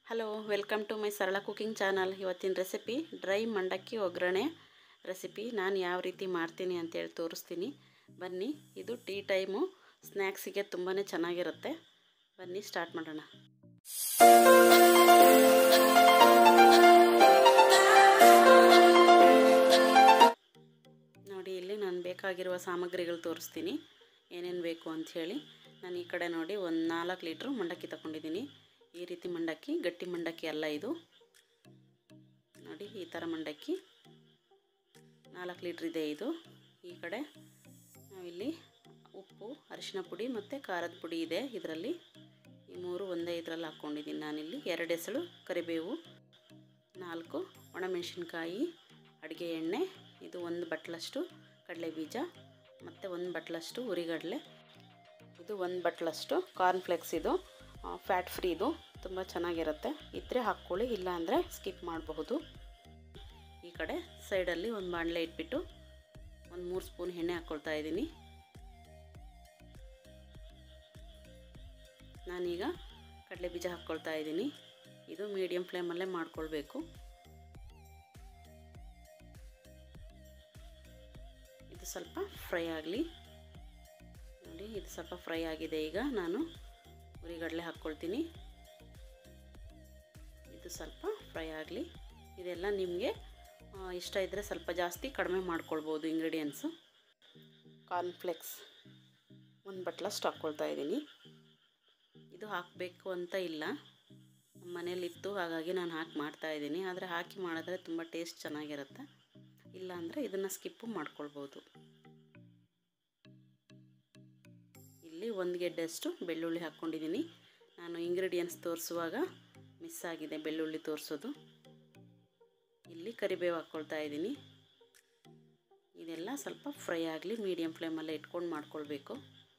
hello welcome to my ಸರಳ cooking channel ಇವತ್ತಿನ recipe dry ಮಂಡಕ್ಕಿ ಒಗ್ಗರಣೆ ರೆಸಿಪಿ ನಾನು ಯಾವ ರೀತಿ ಮಾಡ್ತೀನಿ ಅಂತೇಳಿ ತೋರಿಸ್ತೀನಿ ಬನ್ನಿ ಇದು ಟೀ ಟೈಮು ಸ್ನ್ಯಾಕ್ಸಿಗೆ ತುಂಬಾ ಚೆನ್ನಾಗಿರುತ್ತೆ ಬನ್ನಿ ಸ್ಟಾರ್ಟ್ ಮಾಡೋಣ ನೋಡಿ ಇಲ್ಲಿ ನಾನು ಬೇಕಾಗಿರುವ ಸಾಮಗ್ರಿಗಳು ತೋರಿಸ್ತೀನಿ ಏನೇನು ಬೇಕು ಅಂಥೇಳಿ ನಾನು ಈ ಕಡೆ ನೋಡಿ ಒಂದು ನಾಲ್ಕು ಲೀಟ್ರು ಮಂಡಕ್ಕಿ ತಗೊಂಡಿದ್ದೀನಿ ಈ ರೀತಿ ಮಂಡಕ್ಕಿ ಗಟ್ಟಿ ಮಂಡಕ್ಕಿ ಅಲ್ಲ ಇದು ನೋಡಿ ಈ ಥರ ಮಂಡಕ್ಕಿ ನಾಲ್ಕು ಲೀಟ್ರ್ ಇದೆ ಇದು ಈ ಕಡೆ ನಾವಿಲ್ಲಿ ಉಪ್ಪು ಅರಿಶಿನ ಪುಡಿ ಮತ್ತು ಖಾರದ ಪುಡಿ ಇದೆ ಇದರಲ್ಲಿ ಈ ಮೂರು ಒಂದೇ ಇದರಲ್ಲಿ ಹಾಕ್ಕೊಂಡಿದ್ದೀನಿ ನಾನಿಲ್ಲಿ ಎರಡು ಎಸಳು ಕರಿಬೇವು ನಾಲ್ಕು ಒಣಮೆಣಸಿನ್ಕಾಯಿ ಅಡುಗೆ ಎಣ್ಣೆ ಇದು ಒಂದು ಬಟ್ಲಷ್ಟು ಕಡಲೆ ಬೀಜ ಮತ್ತು ಒಂದು ಬಟ್ಲಷ್ಟು ಉರಿಗಡಲೆ ಇದು ಒಂದು ಬಟ್ಲಷ್ಟು ಕಾರ್ನ್ಫ್ಲೆಕ್ಸ್ ಇದು ಫ್ಯಾಟ್ ಫ್ರೀ ಇದು ತುಂಬ ಚೆನ್ನಾಗಿರುತ್ತೆ ಇದ್ದರೆ ಹಾಕ್ಕೊಳ್ಳಿ ಇಲ್ಲ ಅಂದರೆ ಸ್ಕಿಪ್ ಮಾಡಬಹುದು ಈ ಕಡೆ ಸೈಡಲ್ಲಿ ಒಂದು ಬಾಣಲೆ ಇಟ್ಬಿಟ್ಟು ಒಂದು ಮೂರು ಸ್ಪೂನ್ ಎಣ್ಣೆ ಹಾಕ್ಕೊಳ್ತಾ ಇದ್ದೀನಿ ನಾನೀಗ ಕಡಲೆ ಬೀಜ ಹಾಕ್ಕೊಳ್ತಾ ಇದ್ದೀನಿ ಇದು ಮೀಡಿಯಮ್ ಫ್ಲೇಮಲ್ಲೇ ಮಾಡ್ಕೊಳ್ಬೇಕು ಇದು ಸ್ವಲ್ಪ ಫ್ರೈ ಆಗಲಿ ನೋಡಿ ಇದು ಸ್ವಲ್ಪ ಫ್ರೈ ಆಗಿದೆ ಈಗ ನಾನು ಉರಿಗಡಲೆ ಹಾಕ್ಕೊಳ್ತೀನಿ ಇದು ಸ್ವಲ್ಪ ಫ್ರೈ ಆಗಲಿ ಇದೆಲ್ಲ ನಿಮಗೆ ಇಷ್ಟ ಇದ್ದರೆ ಸ್ವಲ್ಪ ಜಾಸ್ತಿ ಕಡಿಮೆ ಮಾಡ್ಕೊಳ್ಬೋದು ಇಂಗ್ರೀಡಿಯೆಂಟ್ಸು ಕಾರ್ನ್ಫ್ಲೆಕ್ಸ್ ಒಂದು ಬಟ್ಲಷ್ಟು ಹಾಕ್ಕೊಳ್ತಾ ಇದ್ದೀನಿ ಇದು ಹಾಕಬೇಕು ಅಂತ ಇಲ್ಲ ನಮ್ಮ ಮನೇಲಿತ್ತು ಹಾಗಾಗಿ ನಾನು ಹಾಕಿ ಮಾಡ್ತಾಯಿದ್ದೀನಿ ಆದರೆ ಹಾಕಿ ಮಾಡಿದ್ರೆ ತುಂಬ ಟೇಸ್ಟ್ ಚೆನ್ನಾಗಿರುತ್ತೆ ಇಲ್ಲಾಂದರೆ ಇದನ್ನು ಸ್ಕಿಪ್ಪು ಮಾಡ್ಕೊಳ್ಬೋದು ಇಲ್ಲಿ ಒಂದು ಗೆಡ್ಡೆಯಷ್ಟು ಬೆಳ್ಳುಳ್ಳಿ ಹಾಕ್ಕೊಂಡಿದ್ದೀನಿ ನಾನು ಇಂಗ್ರೀಡಿಯೆಂಟ್ಸ್ ತೋರಿಸುವಾಗ ಮಿಸ್ ಆಗಿದೆ ಬೆಳ್ಳುಳ್ಳಿ ತೋರಿಸೋದು ಇಲ್ಲಿ ಕರಿಬೇವು ಹಾಕ್ಕೊಳ್ತಾ ಇದ್ದೀನಿ ಇದೆಲ್ಲ ಸ್ವಲ್ಪ ಫ್ರೈ ಆಗಲಿ ಮೀಡಿಯಮ್ ಫ್ಲೇಮಲ್ಲೇ ಇಟ್ಕೊಂಡು ಮಾಡ್ಕೊಳ್ಬೇಕು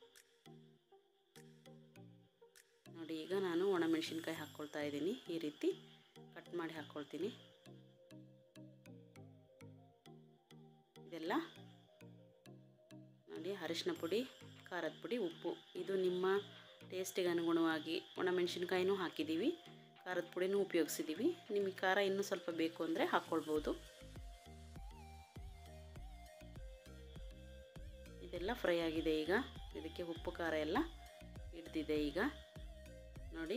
ನೋಡಿ ಈಗ ನಾನು ಒಣಮೆಣಸಿನ್ಕಾಯಿ ಹಾಕ್ಕೊಳ್ತಾ ಇದ್ದೀನಿ ಈ ರೀತಿ ಕಟ್ ಮಾಡಿ ಹಾಕ್ಕೊಳ್ತೀನಿ ಇದೆಲ್ಲ ನೋಡಿ ಅರಿಶಿನ ಪುಡಿ ಖಾರದ ಪುಡಿ ಉಪ್ಪು ಇದು ನಿಮ್ಮ ಟೇಸ್ಟಿಗೆ ಅನುಗುಣವಾಗಿ ಒಣಮೆಣಸಿನ್ಕಾಯಿನೂ ಹಾಕಿದ್ದೀವಿ ಖಾರದ ಪುಡಿನೂ ಉಪಯೋಗಿಸಿದ್ದೀವಿ ನಿಮಗೆ ಖಾರ ಇನ್ನೂ ಸ್ವಲ್ಪ ಬೇಕು ಅಂದರೆ ಹಾಕ್ಕೊಳ್ಬೋದು ಇದೆಲ್ಲ ಫ್ರೈ ಆಗಿದೆ ಈಗ ಇದಕ್ಕೆ ಉಪ್ಪು ಖಾರ ಎಲ್ಲ ಹಿಡ್ದಿದೆ ಈಗ ನೋಡಿ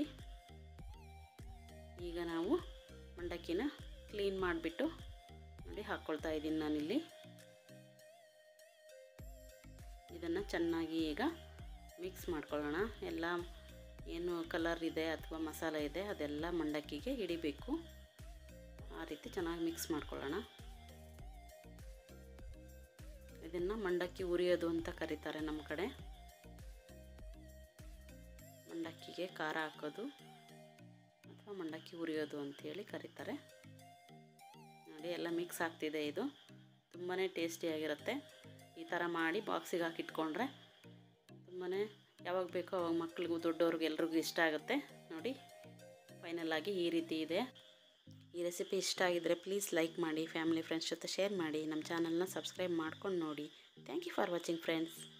ಈಗ ನಾವು ಮಂಡಕ್ಕಿನ ಕ್ಲೀನ್ ಮಾಡಿಬಿಟ್ಟು ನೋಡಿ ಹಾಕ್ಕೊಳ್ತಾ ಇದ್ದೀನಿ ನಾನಿಲ್ಲಿ ಇದನ್ನು ಚೆನ್ನಾಗಿ ಈಗ ಮಿಕ್ಸ್ ಮಾಡ್ಕೊಳ್ಳೋಣ ಎಲ್ಲ ಏನು ಕಲರ್ ಇದೆ ಅಥವಾ ಮಸಾಲೆ ಇದೆ ಅದೆಲ್ಲ ಮಂಡಕ್ಕಿಗೆ ಹಿಡಿಬೇಕು ಆ ರೀತಿ ಚೆನ್ನಾಗಿ ಮಿಕ್ಸ್ ಮಾಡ್ಕೊಳ್ಳೋಣ ಇದನ್ನು ಮಂಡಕ್ಕಿ ಉರಿಯೋದು ಅಂತ ಕರೀತಾರೆ ನಮ್ಮ ಕಡೆ ಮಂಡಕ್ಕಿಗೆ ಖಾರ ಹಾಕೋದು ಅಥವಾ ಮಂಡಕ್ಕಿ ಉರಿಯೋದು ಅಂಥೇಳಿ ಕರೀತಾರೆ ನೋಡಿ ಎಲ್ಲ ಮಿಕ್ಸ್ ಆಗ್ತಿದೆ ಇದು ತುಂಬಾ ಟೇಸ್ಟಿಯಾಗಿರುತ್ತೆ ಈ ಥರ ಮಾಡಿ ಬಾಕ್ಸಿಗೆ ಹಾಕಿಟ್ಕೊಂಡ್ರೆ ತುಂಬಾ ಯಾವಾಗ ಬೇಕೋ ಅವಾಗ ಮಕ್ಳಿಗೂ ದೊಡ್ಡವ್ರಿಗೆ ಎಲ್ರಿಗೂ ಇಷ್ಟ ಆಗುತ್ತೆ ನೋಡಿ ಫೈನಲ್ ಆಗಿ ಈ ರೀತಿ ಇದೆ ಈ ರೆಸಿಪಿ ಇಷ್ಟ ಆಗಿದ್ದರೆ ಪ್ಲೀಸ್ ಲೈಕ್ ಮಾಡಿ ಫ್ಯಾಮಿಲಿ ಫ್ರೆಂಡ್ಸ್ ಜೊತೆ ಶೇರ್ ಮಾಡಿ ನಮ್ಮ ಚಾನಲ್ನ ಸಬ್ಸ್ಕ್ರೈಬ್ ಮಾಡ್ಕೊಂಡು ನೋಡಿ thank you for watching friends